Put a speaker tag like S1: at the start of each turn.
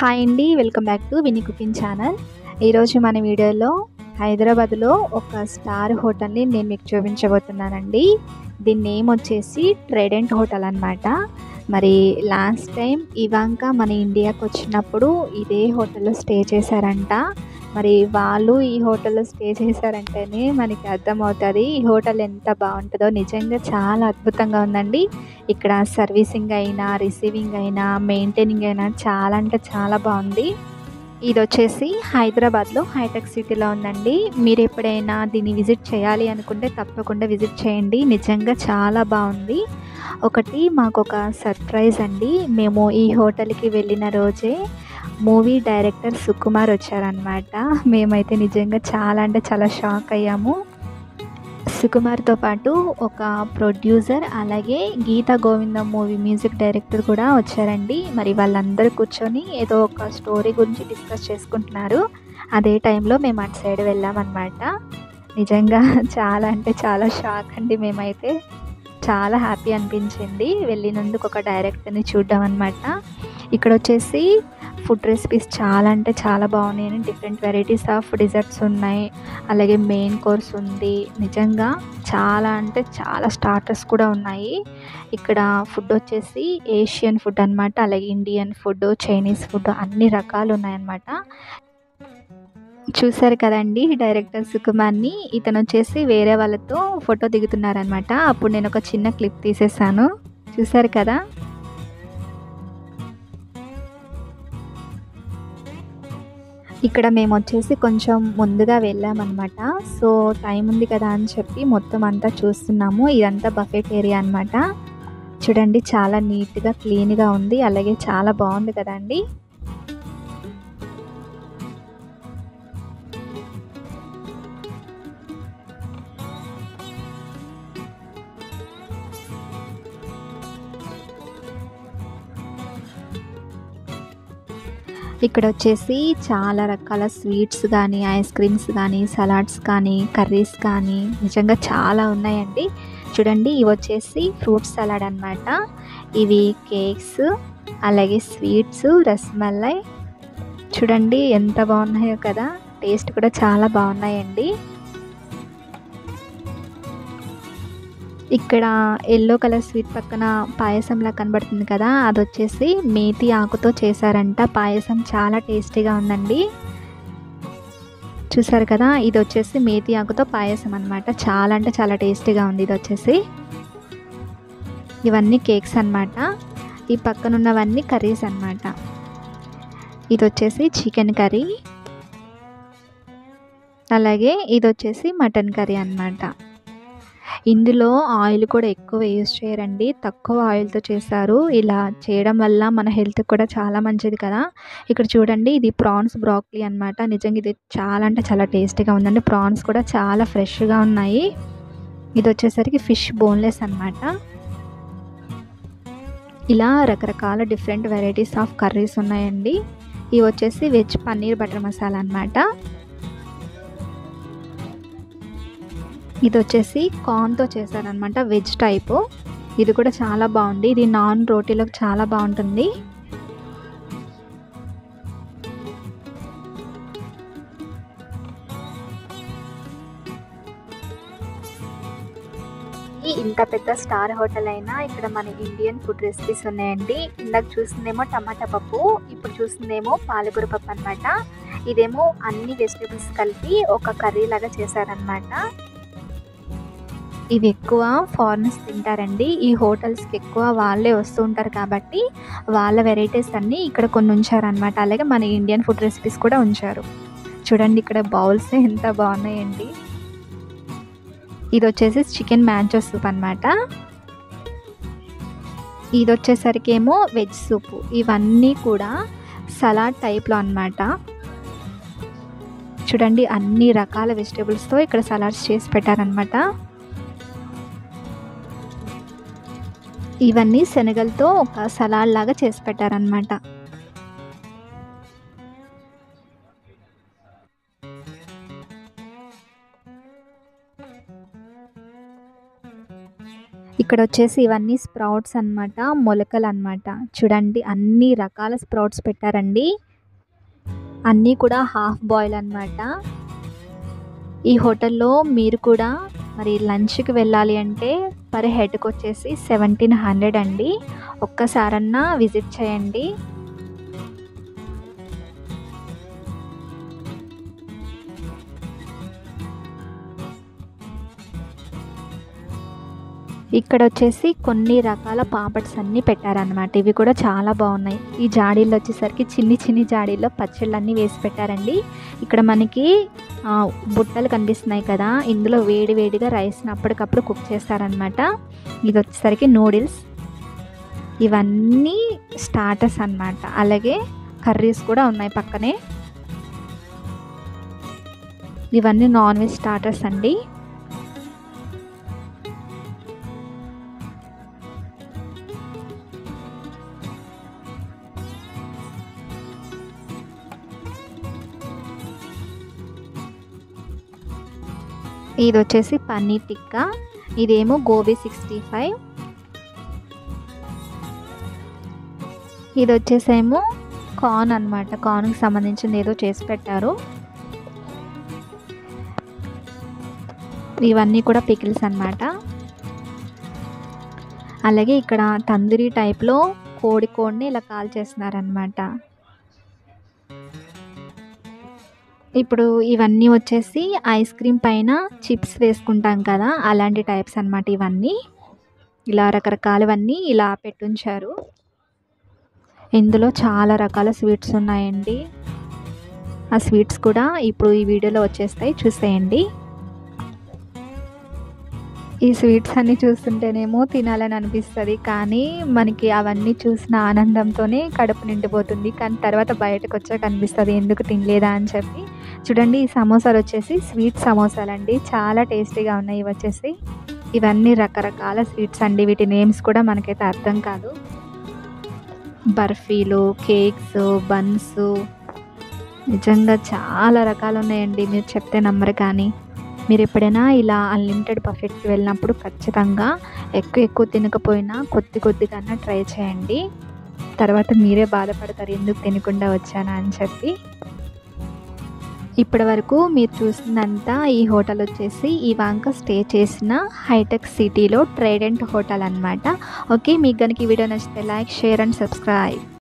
S1: hi అండి welcome back to Vini cooking channel ఈరోజు మన వీడియోలో హైదరాబాద్లో ఒక స్టార్ హోటల్ని నేను మీకు చూపించబోతున్నానండి దీని నేమ్ వచ్చేసి ట్రెడెంట్ హోటల్ అనమాట మరి లాస్ట్ టైం ఇవాంక మన ఇండియాకి వచ్చినప్పుడు ఇదే హోటల్లో స్టే చేశారంట మరి వాళ్ళు ఈ హోటల్లో స్టే చేశారంటేనే మనకి అర్థమవుతుంది ఈ హోటల్ ఎంత బాగుంటుందో నిజంగా చాలా అద్భుతంగా ఉందండి ఇక్కడ సర్వీసింగ్ అయినా రిసీవింగ్ అయినా మెయింటైనింగ్ అయినా చాలా అంటే చాలా బాగుంది ఇది వచ్చేసి హైదరాబాద్లో హైటెక్ సిటీలో ఉందండి మీరు ఎప్పుడైనా దీన్ని విజిట్ చేయాలి అనుకుంటే తప్పకుండా విజిట్ చేయండి నిజంగా చాలా బాగుంది ఒకటి మాకు ఒక సర్ప్రైజ్ అండి మేము ఈ హోటల్కి వెళ్ళిన రోజే మూవీ డైరెక్టర్ సుకుమార్ వచ్చారనమాట మేమైతే నిజంగా చాలా అంటే చాలా షాక్ అయ్యాము సుకుమార్తో పాటు ఒక ప్రొడ్యూసర్ అలాగే Geetha Govindam movie music director కూడా వచ్చారండి మరి వాళ్ళందరూ కూర్చొని ఏదో ఒక స్టోరీ గురించి డిస్కస్ చేసుకుంటున్నారు అదే టైంలో మేము అటు సైడ్ వెళ్ళామన్నమాట నిజంగా చాలా అంటే చాలా షాక్ అండి మేమైతే చాలా హ్యాపీ అనిపించింది వెళ్ళినందుకు ఒక డైరెక్టర్ని చూడడం అనమాట ఇక్కడ వచ్చేసి ఫుడ్ రెసిపీస్ చాలా అంటే చాలా బాగున్నాయి డిఫరెంట్ వెరైటీస్ ఆఫ్ డిజర్ట్స్ ఉన్నాయి అలాగే మెయిన్ కోర్స్ ఉంది నిజంగా చాలా అంటే చాలా స్టార్టర్స్ కూడా ఉన్నాయి ఇక్కడ ఫుడ్ వచ్చేసి ఏషియన్ ఫుడ్ అనమాట అలాగే ఇండియన్ ఫుడ్ చైనీస్ ఫుడ్ అన్ని రకాలు ఉన్నాయన్నమాట చూసారు కదండి డైరెక్టర్ సుకుమార్ని ఇతను వచ్చేసి వేరే వాళ్ళతో ఫోటో దిగుతున్నారనమాట అప్పుడు నేను ఒక చిన్న క్లిప్ తీసేసాను చూసారు కదా ఇక్కడ మేము వచ్చేసి కొంచెం ముందుగా వెళ్ళామన్నమాట సో టైం ఉంది కదా అని చెప్పి మొత్తం అంతా చూస్తున్నాము ఇదంతా బఫెట్ ఏరియా అనమాట చూడండి చాలా నీట్గా క్లీన్గా ఉంది అలాగే చాలా బాగుంది కదండి ఇక్కడ వచ్చేసి చాలా రకాల స్వీట్స్ కానీ ఐస్ క్రీమ్స్ కానీ సలాడ్స్ కానీ కర్రీస్ కానీ నిజంగా చాలా ఉన్నాయండి చూడండి ఇవి వచ్చేసి ఫ్రూట్ సలాడ్ అనమాట ఇవి కేక్స్ అలాగే స్వీట్స్ రసమలై చూడండి ఎంత బాగున్నాయో కదా టేస్ట్ కూడా చాలా బాగున్నాయండి ఇక్కడ ఎల్లో కలర్ స్వీట్ పక్కన పాయసంలా కనబడుతుంది కదా అది వచ్చేసి మేతి ఆకుతో చేశారంట పాయసం చాలా టేస్టీగా ఉందండి చూసారు కదా ఇది వచ్చేసి మేతి ఆకుతో పాయసం అనమాట చాలా అంటే చాలా టేస్టీగా ఉంది ఇది వచ్చేసి ఇవన్నీ కేక్స్ అనమాట ఈ పక్కన ఉన్నవన్నీ కర్రీస్ అనమాట ఇది వచ్చేసి చికెన్ కర్రీ అలాగే ఇది వచ్చేసి మటన్ కర్రీ అనమాట ఇందులో ఆయిల్ కూడా ఎక్కువ యూజ్ చేయరండి తక్కువ ఆయిల్తో చేశారు ఇలా చేయడం వల్ల మన హెల్త్ కూడా చాలా మంచిది కదా ఇక్కడ చూడండి ఇది ప్రాన్స్ బ్రాక్లీ అనమాట నిజంగా ఇది చాలా అంటే చాలా టేస్టీగా ఉందండి ప్రాన్స్ కూడా చాలా ఫ్రెష్గా ఉన్నాయి ఇది వచ్చేసరికి ఫిష్ బోన్లెస్ అనమాట ఇలా రకరకాల డిఫరెంట్ వెరైటీస్ ఆఫ్ కర్రీస్ ఉన్నాయండి ఇవి వచ్చేసి వెజ్ పన్నీర్ బటర్ మసాలా అనమాట ఇది వచ్చేసి కార్న్తో చేశారనమాట వెజ్ టైపు ఇది కూడా చాలా బాగుంది ఇది నాన్ రోటీలోకి చాలా బాగుంటుంది ఇంత పెద్ద స్టార్ హోటల్ అయినా ఇక్కడ మన ఇండియన్ ఫుడ్ రెసిపీస్ ఉన్నాయండి ఇందాక చూసిందేమో టమాటా పప్పు ఇప్పుడు చూసిందేమో పాలకూర పప్పు అనమాట ఇదేమో అన్ని వెజిటేబుల్స్ కలిపి ఒక కర్రీ లాగా చేశారనమాట ఇవి ఎక్కువ ఫారినర్స్ తింటారండి ఈ హోటల్స్కి ఎక్కువ వాళ్ళే వస్తూ ఉంటారు కాబట్టి వాళ్ళ వెరైటీస్ అన్నీ ఇక్కడ కొన్ని ఉంచారనమాట అలాగే మన ఇండియన్ ఫుడ్ రెసిపీస్ కూడా ఉంచారు చూడండి ఇక్కడ బౌల్స్ ఎంత బాగున్నాయండి ఇది వచ్చేసి చికెన్ మ్యాంచో సూప్ అనమాట ఇది వచ్చేసరికి ఏమో వెజ్ సూప్ ఇవన్నీ కూడా సలాడ్ టైప్లో అనమాట చూడండి అన్ని రకాల వెజిటేబుల్స్తో ఇక్కడ సలాడ్స్ చేసి పెట్టారనమాట ఇవన్నీ శనగలతో ఒక సలాడ్ లాగా చేసి పెట్టారనమాట ఇక్కడ వచ్చేసి ఇవన్నీ స్ప్రౌట్స్ అన్నమాట మొలకలు అన్నమాట చూడండి అన్ని రకాల స్ప్రౌట్స్ పెట్టారండి అన్నీ కూడా హాఫ్ బాయిల్ అనమాట ఈ హోటల్లో మీరు కూడా మరి లంచ్కి వెళ్ళాలి అంటే పర్ హెడ్కి వచ్చేసి సెవెంటీన్ హండ్రెడ్ అండి ఒక్కసారన్నా విజిట్ చేయండి ఇక్కడ వచ్చేసి కొన్ని రకాల పాపడ్స్ అన్నీ పెట్టారనమాట ఇవి కూడా చాలా బాగున్నాయి ఈ జాడీల్లో వచ్చేసరికి చిన్ని చిన్ని జాడీల్లో పచ్చళ్ళు అన్నీ వేసి పెట్టారండి ఇక్కడ మనకి ఆ, బుట్టలు కనిపిస్తున్నాయి కదా ఇందులో వేడి వేడిగా రైస్ని అప్పటికప్పుడు కుక్ చేస్తారనమాట ఇది వచ్చేసరికి నూడిల్స్ ఇవన్నీ స్టార్టర్స్ అన్నమాట అలాగే కర్రీస్ కూడా ఉన్నాయి పక్కనే ఇవన్నీ నాన్ వెజ్ స్టార్టర్స్ అండి ఇది వచ్చేసి పన్నీర్ టిక్కా ఇదేమో గోబీ సిక్స్టీ ఫైవ్ ఇది వచ్చేసేమో కార్న్ అనమాట కార్న్కి సంబంధించింది ఏదో చేసి పెట్టారు ఇవన్నీ కూడా పికిల్స్ అన్నమాట అలాగే ఇక్కడ తందూరి టైప్లో కోడి కోడిని ఇలా కాల్ చేస్తున్నారనమాట ఇప్పుడు ఇవన్నీ వచ్చేసి ఐస్ క్రీమ్ పైన చిప్స్ వేసుకుంటాం కదా అలాంటి టైప్స్ అన్నమాట ఇవన్నీ ఇలా రకరకాలవన్నీ ఇలా పెట్టుంచారు ఇందులో చాలా రకాల స్వీట్స్ ఉన్నాయండి ఆ స్వీట్స్ కూడా ఇప్పుడు ఈ వీడియోలో వచ్చేస్తాయి చూసేయండి ఈ స్వీట్స్ అన్నీ చూస్తుంటేనేమో తినాలని అనిపిస్తుంది కానీ మనకి అవన్నీ చూసిన ఆనందంతోనే కడుపు నిండిపోతుంది కానీ తర్వాత బయటకు వచ్చాక అనిపిస్తుంది ఎందుకు తినలేదా అని చెప్పి చూడండి ఈ సమోసాలు వచ్చేసి స్వీట్ సమోసాలు అండి చాలా టేస్టీగా ఉన్నాయి ఇవి వచ్చేసి ఇవన్నీ రకరకాల స్వీట్స్ అండి వీటి నేమ్స్ కూడా మనకైతే అర్థం కాదు బర్ఫీలు కేక్స్ బన్స్ నిజంగా చాలా రకాలు ఉన్నాయండి మీరు చెప్తే నమ్మరు కానీ మీరు ఎప్పుడైనా ఇలా అన్లిమిటెడ్ బఫెట్కి వెళ్ళినప్పుడు ఖచ్చితంగా ఎక్కువ ఎక్కువ తినకపోయినా కొద్ది కొద్దిగా ట్రై చేయండి తర్వాత మీరే బాధపడతారు ఎందుకు తినకుండా వచ్చానా అని చెప్పి ఇప్పటి వరకు మీరు చూసిందంతా ఈ హోటల్ వచ్చేసి ఈ వాంక స్టే చేసిన హైటెక్ సిటీలో ట్రైడెంట్ హోటల్ అనమాట ఓకే మీకు కనుక ఈ వీడియో నచ్చితే లైక్ షేర్ అండ్ సబ్స్క్రైబ్